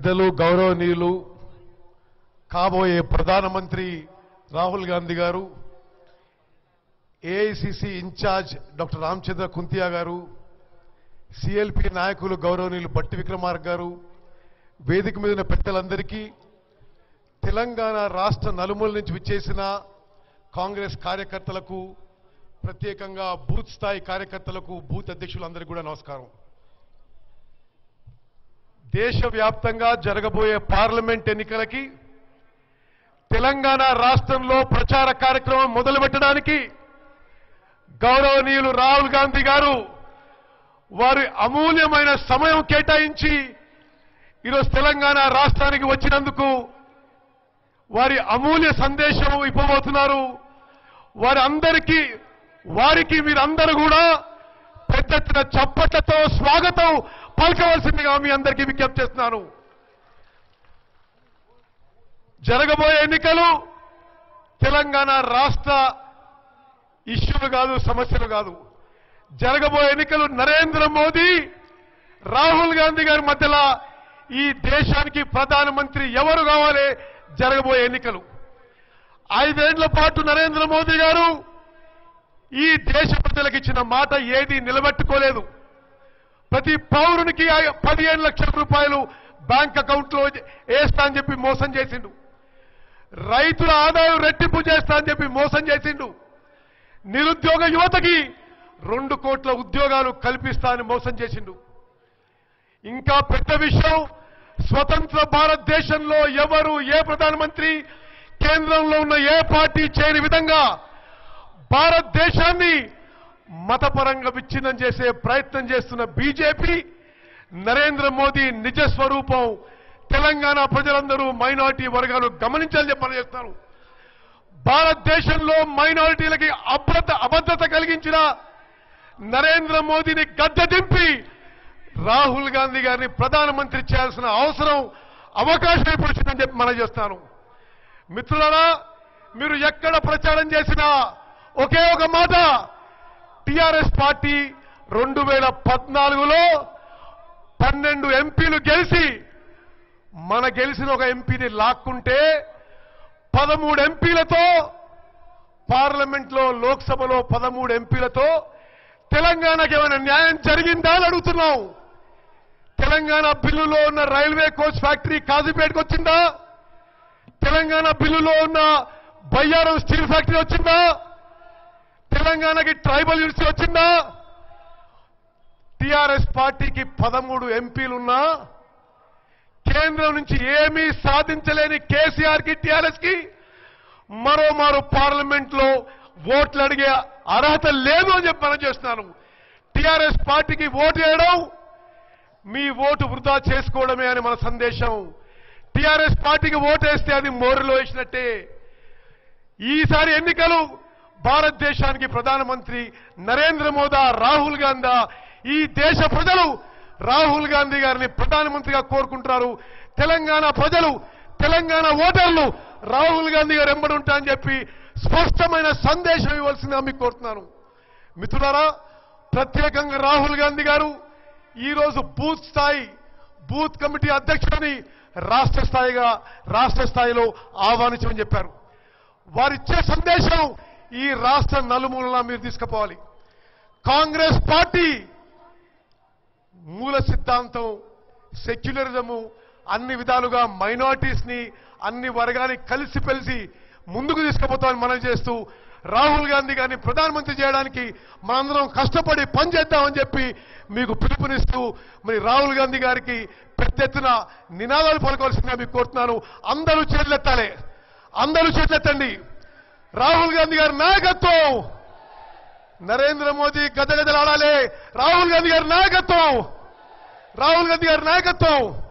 పెద్దలు గౌరవనీయులు కాబోయే ప్రధానమంత్రి రాహుల్ గాంధీ గారు AICC incharge doctor Ramachandra Kuntia గారు సిఎల్పి నాయకులు గౌరవనీయులు బట్టి విక్రమార్క గారు వేదిక మీద ఉన్న పెద్దలందరికీ తెలంగాణ రాష్ట్ర నలుమూల నుంచి విచ్చేసిన కాంగ్రెస్ కార్యకర్తలకు ప్రత్యేకంగా బూత్ స్థాయి కార్యకర్తలకు బూత్ అధ్యక్షులందరికీ కూడా నమస్కారం దేశవ్యాప్తంగా జరగబోయే పార్లమెంట్ ఎన్నికలకి తెలంగాణ రాష్ట్రంలో ప్రచార కార్యక్రమం మొదలుపెట్టడానికి గౌరవనీయులు రాహుల్ గాంధీ గారు వారి అమూల్యమైన సమయం కేటాయించి ఈరోజు తెలంగాణ రాష్ట్రానికి వచ్చినందుకు వారి అమూల్య సందేశం ఇవ్వబోతున్నారు వారి అందరికీ వారికి మీరందరూ కూడా పెద్ద ఎత్తున చప్పట్లతో స్వాగతం పలకవలసిందిగా మీ అందరికీ విజ్ఞప్తి చేస్తున్నాను జరగబోయే ఎన్నికలు తెలంగాణ రాష్ట్ర ఇష్యూలు కాదు సమస్యలు కాదు జరగబోయే ఎన్నికలు నరేంద్ర మోదీ రాహుల్ గాంధీ గారి మధ్యలో ఈ దేశానికి ప్రధానమంత్రి ఎవరు కావాలి జరగబోయే ఎన్నికలు ఐదేళ్ల పాటు నరేంద్ర మోదీ గారు ఈ దేశ ప్రజలకు ఇచ్చిన మాట ఏది నిలబెట్టుకోలేదు ప్రతి పౌరునికి ఆ- పదిహేను లక్షల రూపాయలు బ్యాంక్ అకౌంట్ లో వేస్తా అని చెప్పి మోసం చేసిండు రైతుల ఆదాయం రెట్టింపు చేస్తా అని చెప్పి మోసం చేసిండు నిరుద్యోగ యువతకి రెండు కోట్ల ఉద్యోగాలు కల్పిస్తా అని మోసం చేసిండు ఇంకా పెద్ద విషయం స్వతంత్ర భారతదేశంలో ఎవరు ఏ ప్రధానమంత్రి కేంద్రంలో ఉన్న ఏ పార్టీ చేయని విధంగా భారతదేశాన్ని మతపరంగా విచ్ఛిన్నం చేసే ప్రయత్నం చేస్తున్న బీజేపీ నరేంద్ర మోదీ నిజ స్వరూపం తెలంగాణ ప్రజలందరూ మైనారిటీ వర్గాలు గమనించాలని చెప్పని చేస్తున్నారు భారతదేశంలో మైనారిటీలకి అభద్రత అభద్రత కలిగించిన నరేంద్ర మోదీని గద్దె దింపి రాహుల్ గాంధీ గారిని ప్రధానమంత్రి చేయాల్సిన అవసరం అవకాశం ఇప్పుడు వచ్చిందని చెప్పి మనం చేస్తాను మిత్రులారా మీరు ఎక్కడ ప్రచారం చేసినా ఒకే ఒక మాట టిఆర్ఎస్ పార్టీ రెండు వేల పద్నాలుగులో పన్నెండు ఎంపీలు గెలిచి మన గెలిచిన ఒక ఎంపీని లాక్కుంటే పదమూడు ఎంపీలతో పార్లమెంట్లో లోక్సభలో పదమూడు ఎంపీలతో తెలంగాణకి ఏమైనా న్యాయం జరిగిందా అని అడుగుతున్నాం తెలంగాణ బిల్లులో ఉన్న రైల్వే కోచ్ ఫ్యాక్టరీ కాజీపేటకు వచ్చిందా తెలంగాణ బిల్లులో ఉన్న బయ్యారం స్టీల్ ఫ్యాక్టరీ వచ్చిందా తెలంగాణకి ట్రైబల్ యూనివర్సిటీ వచ్చిందా టిఆర్ఎస్ పార్టీకి పదమూడు ఎంపీలున్నా కేంద్రం నుంచి ఏమీ సాధించలేని కేసీఆర్ కి టిఆర్ఎస్ కి మరోమారు పార్లమెంట్ లో ఓట్లు అడిగే అర్హత లేదు అని చెప్పి మనం చేస్తున్నాను టిఆర్ఎస్ పార్టీకి ఓటు వేయడం మీ ఓటు వృధా చేసుకోవడమే అని మన సందేశం టిఆర్ఎస్ పార్టీకి ఓటు వేస్తే అది మోరులో వేసినట్టే ఈసారి ఎన్నికలు భారతదేశానికి ప్రధానమంత్రి నరేంద్ర మోదా రాహుల్ గాంధీ ఈ దేశ ప్రజలు రాహుల్ గాంధీ గారిని ప్రధానమంత్రిగా కోరుకుంటున్నారు తెలంగాణ ప్రజలు తెలంగాణ ఓటర్లు రాహుల్ గాంధీ గారు ఎంబడి ఉంటా అని చెప్పి స్పష్టమైన సందేశం ఇవ్వాల్సిందిగా మీకు కోరుతున్నాను మిత్రులారా ప్రత్యేకంగా రాహుల్ గాంధీ గారు ఈరోజు బూత్ స్థాయి బూత్ కమిటీ అధ్యక్షుడిని రాష్ట్ర స్థాయిగా రాష్ట్ర స్థాయిలో ఆహ్వానించమని చెప్పారు వారిచ్చే సందేశం ఈ రాష్ట్ర నలుమూలలా మీరు తీసుకుపోవాలి కాంగ్రెస్ పార్టీ మూల సిద్ధాంతం సెక్యులరిజము అన్ని విధాలుగా మైనారిటీస్ ని అన్ని వర్గాన్ని కలిసి పెలిసి ముందుకు తీసుకుపోతామని మనం చేస్తూ రాహుల్ గాంధీ గారిని ప్రధానమంత్రి చేయడానికి మనందరం కష్టపడి పనిచేద్దామని చెప్పి మీకు పిలుపునిస్తూ మరి రాహుల్ గాంధీ గారికి పెద్ద ఎత్తున నినాదాలు పలకవలసిందిగా మీకు కోరుతున్నాను అందరూ చేతులెత్తాలి అందరూ చేతులెత్తండి రాహుల్ గాంధీ గారి నాయకత్వం నరేంద్ర మోదీ గదగదలాడాలి రాహుల్ గాంధీ గారి నాయకత్వం రాహుల్ గాంధీ గారి నాయకత్వం